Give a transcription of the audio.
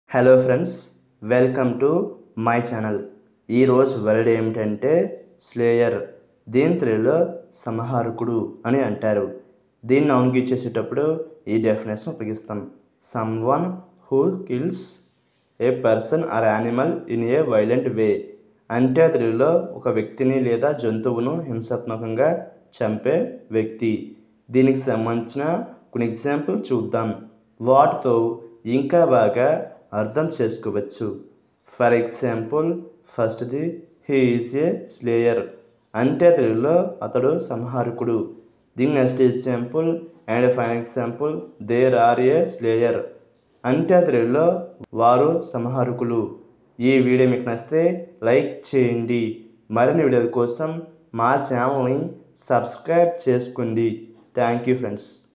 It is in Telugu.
hello friends welcome to my channel ఈరోజు వర్డ్ ఏమిటంటే స్లేయర్ దీని తెలుగులో సంహారకుడు అని అంటారు దీన్ని అవునుకి చేసేటప్పుడు ఈ డెఫినేషన్ ఉపయోగిస్తాం someone who kills a person or animal in a violent way అంటే తెలుగులో ఒక వ్యక్తిని లేదా జంతువును హింసాత్మకంగా చంపే వ్యక్తి దీనికి సంబంధించిన కొన్ని ఎగ్జాంపుల్ చూద్దాం వాటితో ఇంకా బాగా అర్థం చేసుకోవచ్చు ఫర్ ఎగ్జాంపుల్ ఫస్ట్ది హీ ఈజ్ ఏ స్లేయర్ అంటే తెలుగులో అతడు సంహారకుడు దీని next example and fine example there are a slayer అంటే తెలుగులో వారు సంహారకులు ఈ వీడియో మీకు నచ్చితే లైక్ చేయండి మరిన్ని వీడియోల కోసం మా ఛానల్ని సబ్స్క్రైబ్ చేసుకోండి థ్యాంక్ యూ ఫ్రెండ్స్